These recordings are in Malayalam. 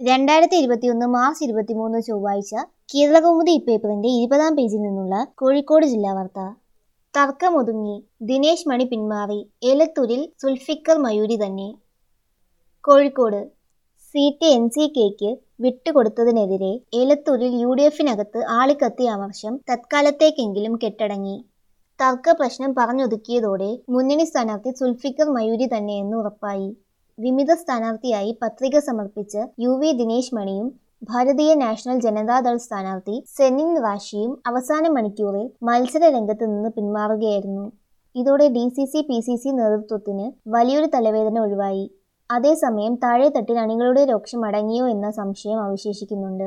രണ്ടായിരത്തി ഇരുപത്തിയൊന്ന് മാർച്ച് ഇരുപത്തിമൂന്ന് ചൊവ്വാഴ്ച കേരളകൗമുദി ഇപ്പേപ്പറിന്റെ ഇരുപതാം പേജിൽ നിന്നുള്ള കോഴിക്കോട് ജില്ലാ വാർത്ത തർക്കമൊതുങ്ങി ദിനേശ് മണി പിന്മാറി ഏലത്തൂരിൽ സുൽഫിക്കർ മയൂരി തന്നെ കോഴിക്കോട് സീറ്റ് എൻ സി കെക്ക് വിട്ടുകൊടുത്തതിനെതിരെ ഏലത്തൂരിൽ യു ഡി എഫിനകത്ത് ആളിക്കത്തിയ അമർഷം തത്കാലത്തേക്കെങ്കിലും കെട്ടടങ്ങി തർക്ക പ്രശ്നം പറഞ്ഞൊതുക്കിയതോടെ മുന്നണി സ്ഥാനാർത്ഥി സുൽഫിക്കർ മയൂരി തന്നെയെന്ന് ഉറപ്പായി വിമിത സ്ഥാനാർത്ഥിയായി പത്രിക സമർപ്പിച്ച യു വി ദിനേശ് മണിയും ഭാരതീയ നാഷണൽ ജനതാദൾ സ്ഥാനാർത്ഥി സെനിൻ റാഷിയും അവസാന മണിക്കൂറിൽ മത്സര രംഗത്ത് നിന്ന് പിന്മാറുകയായിരുന്നു ഇതോടെ D C C P C C നേതൃത്വത്തിന് വലിയൊരു തലവേദന ഒഴിവായി അതേസമയം താഴെത്തട്ടിൽ അണികളുടെ രോക്ഷം അടങ്ങിയോ എന്ന സംശയം അവശേഷിക്കുന്നുണ്ട്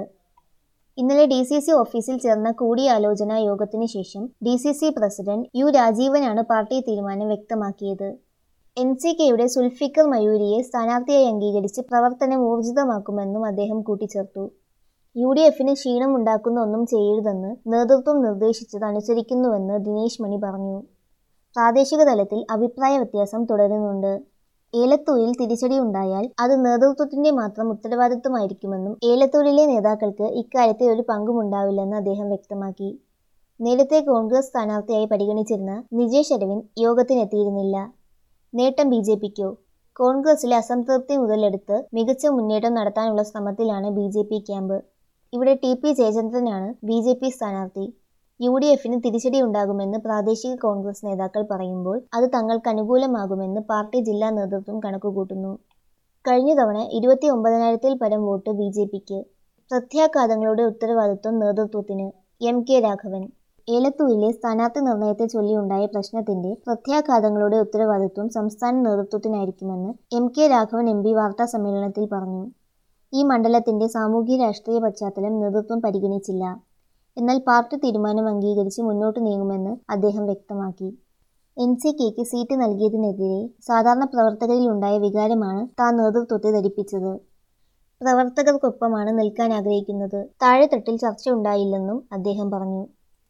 ഇന്നലെ ഡി സി സി ഓഫീസിൽ ചേർന്ന കൂടിയാലോചനാ യോഗത്തിന് ശേഷം D C C president U രാജീവനാണ് പാർട്ടി തീരുമാനം വ്യക്തമാക്കിയത് എൻ സി കെയുടെ സുൽഫിക്കർ മയൂരിയെ സ്ഥാനാർത്ഥിയായി അംഗീകരിച്ച് പ്രവർത്തനം ഊർജിതമാക്കുമെന്നും അദ്ദേഹം കൂട്ടിച്ചേർത്തു യു ഡി എഫിന് ക്ഷീണമുണ്ടാക്കുന്ന ഒന്നും ചെയ്യരുതെന്ന് നേതൃത്വം നിർദ്ദേശിച്ചത് അനുസരിക്കുന്നുവെന്ന് ദിനേശ് മണി പറഞ്ഞു പ്രാദേശിക തലത്തിൽ അഭിപ്രായ വ്യത്യാസം തുടരുന്നുണ്ട് ഏലത്തൂരിൽ തിരിച്ചടിയുണ്ടായാൽ അത് നേതൃത്വത്തിന്റെ മാത്രം ഉത്തരവാദിത്വമായിരിക്കുമെന്നും ഏലത്തൂരിലെ നേതാക്കൾക്ക് ഇക്കാര്യത്തിൽ ഒരു പങ്കുമുണ്ടാവില്ലെന്ന് അദ്ദേഹം വ്യക്തമാക്കി നേരത്തെ കോൺഗ്രസ് സ്ഥാനാർത്ഥിയായി പരിഗണിച്ചിരുന്ന നിജേഷ് അരവിന്ദ് യോഗത്തിനെത്തിയിരുന്നില്ല നേട്ടം ബി ജെ പിക്കോ കോൺഗ്രസിലെ അസംതൃപ്തി മുതലെടുത്ത് മികച്ച മുന്നേറ്റം നടത്താനുള്ള ശ്രമത്തിലാണ് ബി ജെ പി ക്യാമ്പ് ഇവിടെ ടി പി ജയചന്ദ്രനാണ് ബി ജെ പി സ്ഥാനാർത്ഥി യു ഡി എഫിന് തിരിച്ചടിയുണ്ടാകുമെന്ന് പ്രാദേശിക കോൺഗ്രസ് നേതാക്കൾ പറയുമ്പോൾ അത് തങ്ങൾക്ക് അനുകൂലമാകുമെന്ന് പാർട്ടി ജില്ലാ നേതൃത്വം കണക്കുകൂട്ടുന്നു കഴിഞ്ഞ തവണ ഇരുപത്തി ഒമ്പതിനായിരത്തിൽ പരം വോട്ട് ബി ജെ പിക്ക് പ്രത്യാഘാതങ്ങളുടെ ഉത്തരവാദിത്വം നേതൃത്വത്തിന് എം കെ രാഘവൻ ഏലത്തൂരിലെ സ്ഥാനാർത്ഥി നിർണയത്തെ ചൊല്ലിയുണ്ടായ പ്രശ്നത്തിന്റെ പ്രത്യാഘാതങ്ങളുടെ ഉത്തരവാദിത്വം സംസ്ഥാന നേതൃത്വത്തിനായിരിക്കുമെന്ന് M K Raghavan M P വാർത്താ സമ്മേളനത്തിൽ പറഞ്ഞു ഈ മണ്ഡലത്തിന്റെ സാമൂഹ്യ രാഷ്ട്രീയ പശ്ചാത്തലം നേതൃത്വം പരിഗണിച്ചില്ല എന്നാൽ പാർട്ടി തീരുമാനം അംഗീകരിച്ച് മുന്നോട്ട് നീങ്ങുമെന്ന് അദ്ദേഹം വ്യക്തമാക്കി എൻ സി കെക്ക് സീറ്റ് നൽകിയതിനെതിരെ സാധാരണ പ്രവർത്തകരിൽ ഉണ്ടായ വികാരമാണ് താൻ നേതൃത്വത്തെ ധരിപ്പിച്ചത് പ്രവർത്തകർക്കൊപ്പമാണ് നിൽക്കാൻ ആഗ്രഹിക്കുന്നത് താഴെത്തട്ടിൽ ചർച്ച ഉണ്ടായില്ലെന്നും അദ്ദേഹം പറഞ്ഞു